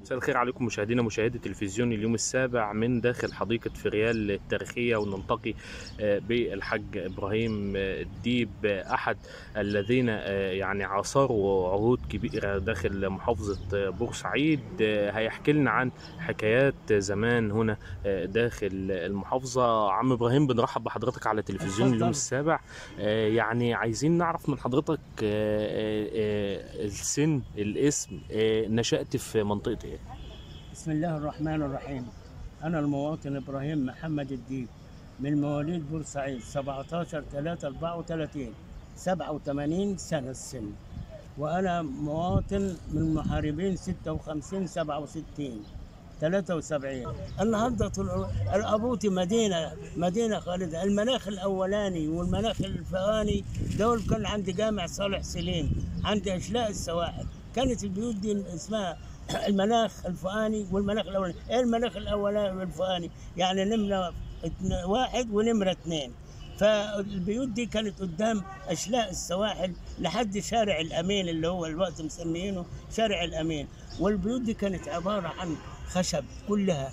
مساء الخير عليكم مشاهدينا مشاهدي تلفزيون اليوم السابع من داخل حديقة فريال التاريخية ونلتقي آه، بالحاج إبراهيم آه، الديب آه، أحد الذين آه، يعني عاصروا عهود كبيرة داخل محافظة آه، بورسعيد آه، هيحكي لنا عن حكايات زمان هنا آه، داخل المحافظة عم إبراهيم بنرحب بحضرتك على تلفزيون اليوم اتفضل. السابع آه، يعني عايزين نعرف من حضرتك آه، آه، آه، السن الاسم آه، نشأت في منطقة ايه؟ بسم الله الرحمن الرحيم أنا المواطن إبراهيم محمد الديب من مواليد بورسعيد 17 3 34 87 سنة السن وأنا مواطن من محاربين 56 67 73 النهارده طول الابوتي مدينه مدينه خالده المناخ الاولاني والمناخ الفواني دول كان عند جامع صالح سليم عند اشلاء السواحل كانت البيوت دي اسمها المناخ الفؤاني والمناخ الاولاني ايه المناخ الاولاني والفؤاني يعني نمره اتن- واحد ونمره اثنين فالبيوت دي كانت قدام اشلاء السواحل لحد شارع الامين اللي هو الوقت مسميينه شارع الامين والبيوت دي كانت عباره عن خشب كلها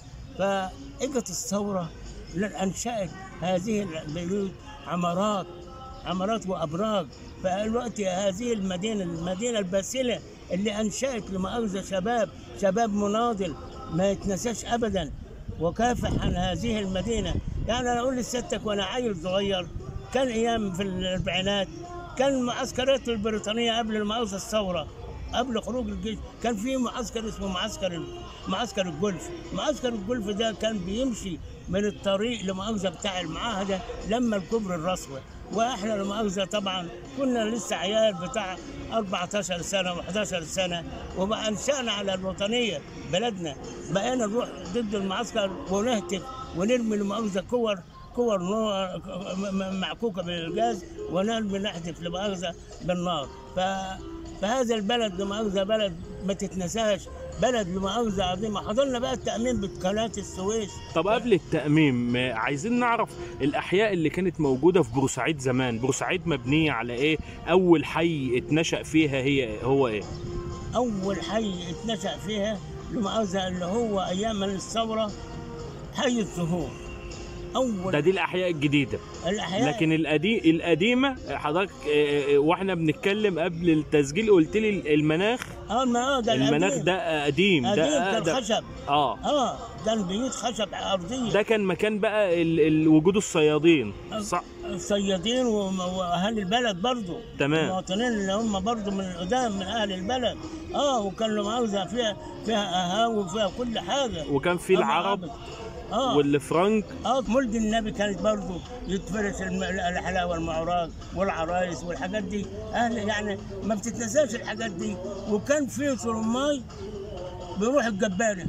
فاجت الثوره انشات هذه البيوت عمارات عمارات وابراج فالوقت هذه المدينه المدينه الباسله اللي انشات لمؤاخذه شباب شباب مناضل ما يتنساش ابدا وكافح عن هذه المدينه يعني انا اقول لسيادتك وانا عيل صغير كان ايام في الاربعينات كان المعسكرات البريطانيه قبل المؤاخذه الثوره قبل خروج الجيش كان في معسكر اسمه معسكر معسكر الجولف معسكر الجولف ده كان بيمشي من الطريق لمؤاخذه بتاع المعاهده لما الكوبري الرسوي واحنا لمؤاخذه طبعا كنا لسه عيال بتاع 14 سنه و11 سنه وبقى انشانا على الوطنيه بلدنا بقينا نروح ضد المعسكر ونهتف ونرمي لمؤاخذه كور كور نار م- م- معكوكه بالغاز ونرمي نحذف لمؤاخذه بالنار ف فهذا البلد لمؤاخذه بلد ما تتنساش بلد لمؤاخذه عظيمه حضرنا بقى التامين بقناه السويس طب قبل التأميم آه، عايزين نعرف الأحياء اللي كانت موجودة في بورسعيد زمان بورسعيد مبنية على إيه أول حي اتنشأ فيها هي هو إيه اول حي اتنشا فيها لمؤاخذه اللي هو ايام الثوره حي الزهور اول ده دي الأحياء الجديدة الاحياء لكن القديم القديمة حضرتك آه، آه، واحنا بنتكلم قبل التسجيل قلت لي المناخ اه ما آه، ده المناخ القديم. ده قديم قديم ده كان أقدم. خشب اه اه كان بيوت خشب ارضيه ده كان مكان بقى ال- ال- وجود الصيادين صح الصيادين وم- واهل البلد برضو تمام. المواطنين اللي هم برضو من القدام من اهل البلد اه وكان له مؤاخذه فيها فيها قهاوي وفيها كل حاجه وكان في أما العرب عبد. اه والفرنك اه مولد النبي كانت برضو يتفرش الم- الحلاوه المعراج والعرايس والحاجات دي اهل يعني ما بتتنساش الحاجات دي وكان في صرماي بيروح الجبانه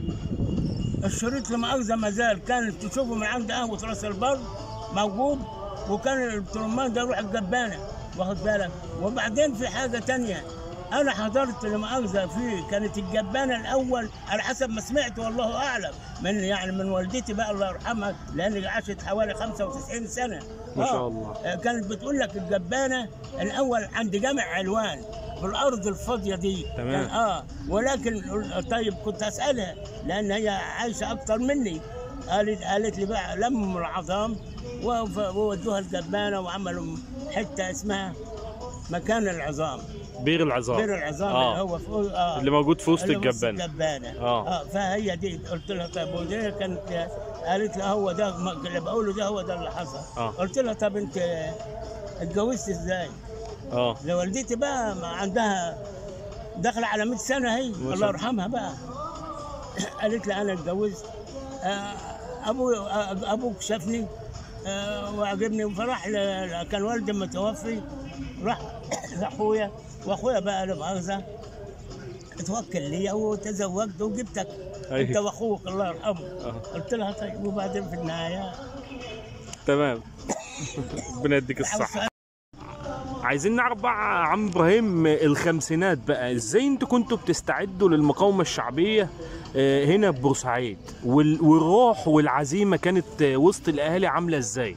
الشريط لمؤاخذه ما زال كانت تشوفه من عند قهوه راس البر موجود وكان الترمان ده يروح الجبانه واخد بالك وبعدين في حاجه تانية انا حضرت لمؤاخذه في كانت الجبانه الاول على حسب ما سمعت والله اعلم من يعني من والدتي بقى الله يرحمها لان عاشت حوالي 95 سنه ما شاء آه. الله. آه، كانت بتقول لك الجبانه الاول عند جامع علوان في الارض الفاضيه دي تمام. كان اه ولكن طيب كنت اسالها لان هي عايشه اكتر مني قالت قالت لي بقى لموا العظام وف- وودوها الجبانه وعملوا حته اسمها مكان العظام بير العظام بير العظام آه. اللي هو في آه اللي موجود في وسط اللي وسط الجبانة الجبانه آه. اه فهي دي قلت لها طيب ودي كانت قالت لي هو ده ما- اللي بقوله ده هو ده اللي حصل آه. قلت لها طب انت اتجوزت ازاي؟ اه ده والدتي بقى ما عندها داخله على 100 سنه هي شاء الله يرحمها بقى قالت لي انا اتجوزت آه، ابو آه، ابوك شافني آه، وعجبني فراح ل- كان والدي متوفي راح لاخويا واخويا بقى لا مؤاخذه توكل لي وتزوجت وجبتك أيوه. انت واخوك الله يرحمه آه. قلت لها طيب وبعدين في النهايه تمام ربنا يديك الصحة عايزين نعرف بقى عم ابراهيم الخمسينات بقى ازاي انتوا كنتوا بتستعدوا للمقاومه الشعبيه آه، هنا في بورسعيد وال- والروح والعزيمه كانت آه، وسط الاهالي عامله ازاي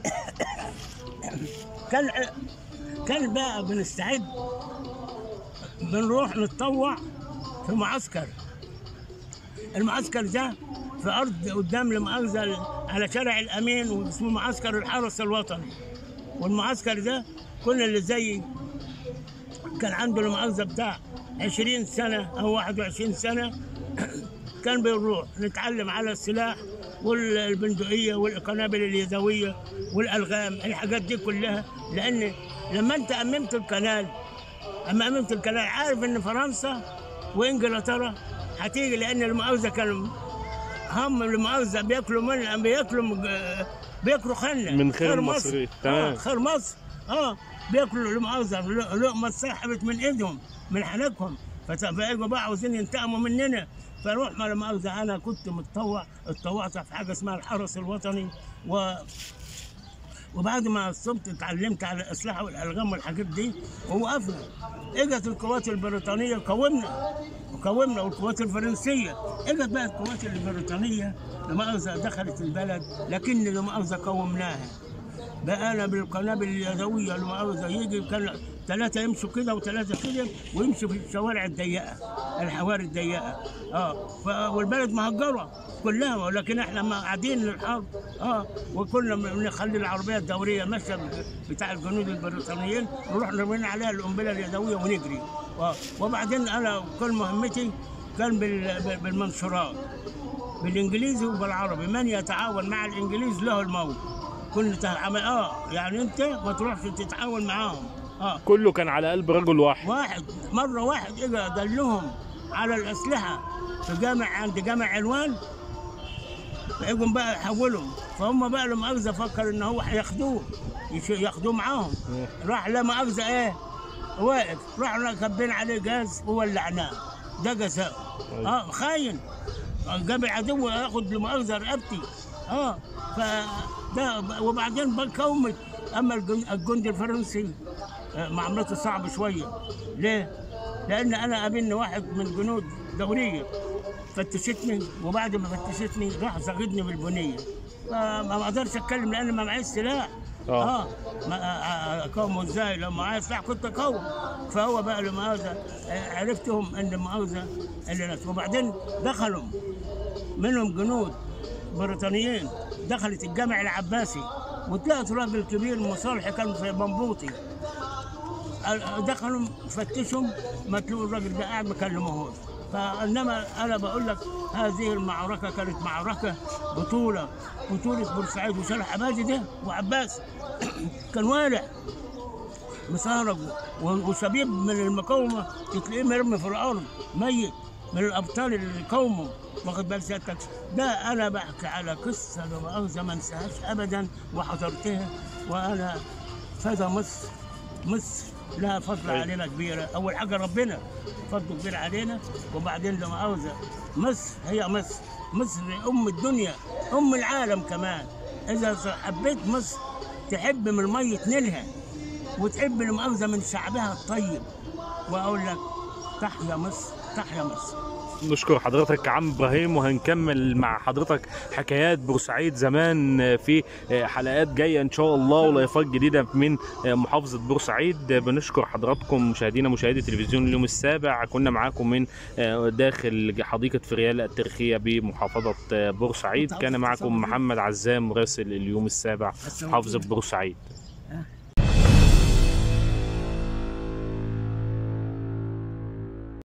كان كان بقى بنستعد بنروح نتطوع في معسكر المعسكر ده في ارض قدام المؤاخذه على شارع الامين واسمه معسكر الحرس الوطني والمعسكر ده كل اللي زي كان عنده المؤاخذه بتاع 20 سنه او 21 سنه كان بنروح نتعلم على السلاح والبندقيه والقنابل اليدويه والالغام الحاجات دي كلها لان لما انت اممت القناه اما اممت القناه عارف ان فرنسا وانجلترا هتيجي لان المؤاخذه كانوا هم المؤاخذه بياكلوا من بياكلوا بياكلوا خله من خير خير المصري. مصر تمام. آه خير مصر اه بياكلوا المؤاخذه ل- لقمه اتسحبت من ايدهم من حنكهم فت- فاجوا بقى عاوزين ينتقموا مننا فروح ما المؤاخذه انا كنت متطوع اتطوعت في حاجه اسمها الحرس الوطني و وبعد ما صبت اتعلمت على الاسلحه والالغام والحاجات دي ووقفنا اجت القوات البريطانيه قومنا وقومنا والقوات الفرنسيه اجت بقى القوات البريطانيه لمؤاخذه دخلت البلد لكن لمؤاخذه قومناها بقى بالقنابل اليدويه لمؤاخذه يجي كان ثلاثه يمشوا كده وثلاثه كده ويمشوا في الشوارع الضيقه الحواري الضيقه اه ف- والبلد مهجره كلها ولكن احنا ما قاعدين للحرب اه وكنا بنخلي العربيه الدوريه ماشيه بتاع الجنود البريطانيين نروح نرمي عليها القنبله اليدويه ونجري آه. وبعدين انا كل مهمتي كان بال- بالمنشورات بالانجليزي وبالعربي من يتعاون مع الانجليز له الموت كنت عمل اه يعني انت ما تروحش تتعاون معاهم اه كله كان على قلب رجل واحد واحد مره واحد اجى دلهم على الاسلحه في جامع عند جامع عنوان فاجوا بقى يحولهم فهم بقى لما مؤاخذه فكر ان هو هياخدوه يش- ياخدوه معاهم راح لا مؤاخذه ايه واقف رحنا كبين عليه جاز وولعناه ده جزاء اه خاين جاب العدو ياخد لمؤاخذه رقبتي اه فده وبعدين بقومت اما الجن- الجندي الفرنسي آه، معاملته صعبه شويه ليه؟ لان انا قابلني واحد من جنود دوريه فتشتني وبعد ما فتشتني راح زغدني بالبنيه فما اقدرش اتكلم لان ما معيش سلاح آه. اه ما آه، اقاومه ازاي لو معايا سلاح كنت اقاوم فهو بقى لمؤاخذه آه، عرفتهم ان المؤاخذه اللي ناس وبعدين دخلوا منهم جنود بريطانيين دخلت الجامع العباسي وطلعت راجل كبير مصالح كان في منبوطي دخلوا فتشهم ما تلاقوا الراجل ده قاعد ما كلموهوش فانما انا بقول لك هذه المعركه كانت معركه بطوله بطوله بورسعيد وشارع عبادي ده وعباس كان والع مسهرج و- وشبيب من المقاومه تلاقيه مرمي في الارض ميت من الابطال اللي قاوموا واخد بال سيادتك ده انا بحكي على قصه لا مؤاخذه ما انساهاش ابدا وحضرتها وانا فدا مصر مصر لها فضل أيوة. علينا كبيره اول حاجه ربنا فضله كبير علينا وبعدين لا مؤاخذه مصر هي مصر مصر ام الدنيا ام العالم كمان اذا حبيت مصر تحب من الميه تنيلها وتحب المؤاخذه من شعبها الطيب واقول لك تحيا مصر تحيا مصر نشكر حضرتك عم ابراهيم وهنكمل مع حضرتك حكايات بورسعيد زمان في حلقات جايه ان شاء الله ولايفات جديده من محافظه بورسعيد بنشكر حضراتكم مشاهدينا مشاهدي تلفزيون اليوم السابع كنا معاكم من داخل حديقه فريال التاريخيه بمحافظه بورسعيد كان معكم محمد عزام مراسل اليوم السابع محافظه بورسعيد